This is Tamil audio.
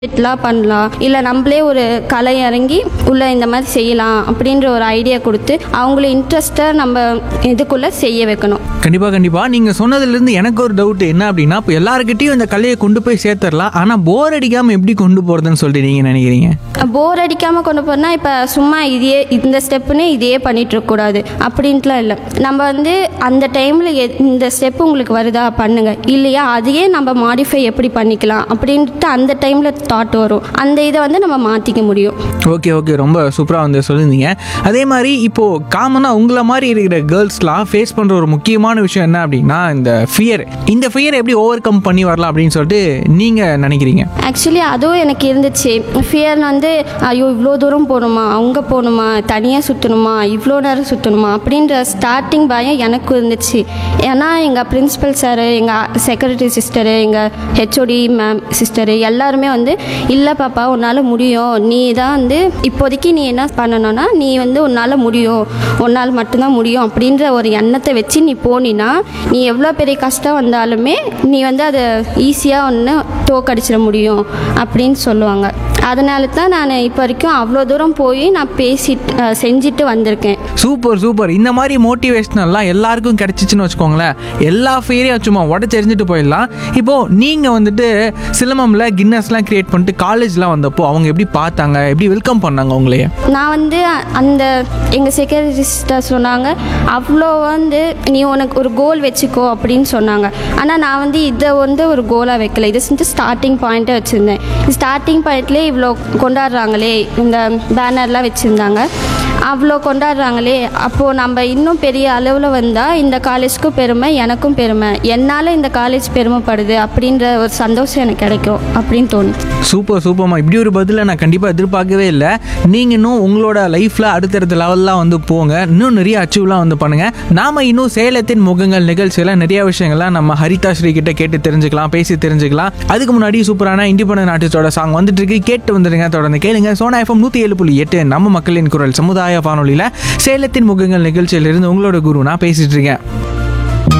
இதெல்லாம் பண்ணலாம் இல்லை நம்மளே ஒரு கலை இறங்கி உள்ள இந்த மாதிரி செய்யலாம் அப்படின்ற ஒரு ஐடியா கொடுத்து அவங்கள இன்ட்ரெஸ்ட்டை நம்ம இதுக்குள்ளே செய்ய வைக்கணும் கண்டிப்பா கண்டிப்பா நீங்க சொன்னதுல இருந்து எனக்கு ஒரு டவுட் என்ன அப்படின்னா இப்போ எல்லாருக்கிட்டையும் இந்த கலையை கொண்டு போய் சேர்த்துடலாம் ஆனா போர் அடிக்காம எப்படி கொண்டு போறதுன்னு சொல்லிட்டு நீங்க நினைக்கிறீங்க போர் அடிக்காமல் கொண்டு போனால் இப்போ சும்மா இதையே இந்த ஸ்டெப்புன்னு இதையே பண்ணிட்டு இருக்கக்கூடாது அப்படின்ட்டுலாம் இல்லை நம்ம வந்து அந்த டைமில் இந்த ஸ்டெப் உங்களுக்கு வருதா பண்ணுங்க இல்லையா அதையே நம்ம மாடிஃபை எப்படி பண்ணிக்கலாம் அப்படின்ட்டு அந்த டைமில் தாட் வரும் அந்த இதை வந்து நம்ம மாற்றிக்க முடியும் ஓகே ஓகே ரொம்ப சூப்பராக வந்து சொல்லியிருந்தீங்க அதே மாதிரி இப்போ காமனாக உங்களை மாதிரி இருக்கிற கேர்ள்ஸ்லாம் ஃபேஸ் பண்ணுற ஒரு முக்கியமான விஷயம் என்ன அப்படின்னா இந்த ஃபியர் இந்த ஃபியரை எப்படி ஓவர் கம் பண்ணி வரலாம் அப்படின்னு சொல்லிட்டு நீங்கள் நினைக்கிறீங்க ஆக்சுவலி அதுவும் எனக்கு இருந்துச்சு ஃபியர் வந்து ஐயோ இவ்வளோ தூரம் போகணுமா அங்கே போகணுமா தனியாக சுற்றணுமா இவ்வளோ நேரம் சுற்றணுமா அப்படின்ற ஸ்டார்டிங் பயம் எனக்கும் இருந்துச்சு ஏன்னா எங்கள் பிரின்ஸிபல் சார் எங்கள் செக்ரட்டரி சிஸ்டரு எங்கள் ஹெச்ஓடி மேம் சிஸ்டரு எல்லாருமே வந்து இல்லை பாப்பா உன்னால் முடியும் நீ தான் வந்து இப்போதைக்கு நீ என்ன பண்ணணும்னா நீ வந்து உன்னால் முடியும் உன்னால் மட்டும்தான் முடியும் அப்படின்ற ஒரு எண்ணத்தை வச்சு நீ போனினா நீ எவ்வளோ பெரிய கஷ்டம் வந்தாலுமே நீ வந்து அதை ஈஸியாக ஒன்று தோக்கடிச்சிட முடியும் அப்படின்னு சொல்லுவாங்க அதனால தான் நான் இப்போ வரைக்கும் அவ்வளோ தூரம் போய் நான் பேசிட்டு அஹ், செஞ்சுட்டு வந்திருக்கேன் சூப்பர் சூப்பர் இந்த மாதிரி மோட்டிவேஷனல்லாம் எல்லாருக்கும் கிடைச்சிச்சுன்னு வச்சுக்கோங்களேன் எல்லா ஃபியரையும் சும்மா உடச்செறிஞ்சிட்டு போயிடலாம் இப்போது நீங்கள் வந்துட்டு சிலம்பமில் கின்னஸ்லாம் கிரியேட் பண்ணிட்டு காலேஜ்லாம் வந்தப்போ அவங்க எப்படி பார்த்தாங்க எப்படி வெல்கம் பண்ணாங்க உங்களைய நான் வந்து அந்த எங்கள் செக்ரட்டரி சிஸ்டர் சொன்னாங்க அவ்வளோ வந்து நீ உனக்கு ஒரு கோல் வச்சுக்கோ அப்படின்னு சொன்னாங்க ஆனால் நான் வந்து இதை வந்து ஒரு கோலாக வைக்கல இது வந்து ஸ்டார்டிங் பாயிண்ட்டை வச்சுருந்தேன் ஸ்டார்டிங் பாயிண்ட்லேயே இவ்வளோ கொண்டாடுறாங்களே இந்த பேனர்லாம் வச்சுருந்தாங்க அவ்வளோ கொண்டாடுறாங்களே அப்போது நம்ம இன்னும் பெரிய அளவில் வந்தால் இந்த காலேஜ்க்கும் பெருமை எனக்கும் பெருமை என்னால் இந்த காலேஜ் பெருமைப்படுது அப்படின்ற ஒரு சந்தோஷம் எனக்கு கிடைக்கும் அப்படின்னு தோணுது சூப்பர் சூப்பர்மா இப்படி ஒரு பதிலை நான் கண்டிப்பாக எதிர்பார்க்கவே இல்லை நீங்கள் இன்னும் உங்களோட லைஃப்பில் அடுத்தடுத்த லெவல்லாம் வந்து போங்க இன்னும் நிறைய அச்சீவ்லாம் வந்து பண்ணுங்கள் நாம் இன்னும் சேலத்தின் முகங்கள் நிகழ்ச்சியில் நிறைய விஷயங்கள்லாம் நம்ம ஹரிதா ஸ்ரீ கிட்ட கேட்டு தெரிஞ்சுக்கலாம் பேசி தெரிஞ்சுக்கலாம் அதுக்கு முன்னாடி சூப்பரான இண்டிபெண்டன்ட் ஆர்டிஸ்டோட சாங் வந்துட்டு இருக்கு கேட்டு வந்துடுங்க தொடர்ந்து கேளுங்க சோனா எஃப்எம் நூற்றி ஏழு புள்ளி எட்டு நம்ம மக்களின் குரல் சமுதாய வானொலியில் சேலத்தின் முகங்கள் நிகழ்ச்சியிலிருந்து உங்களோட குரு நான் பேசிட்டு இருக்கேன்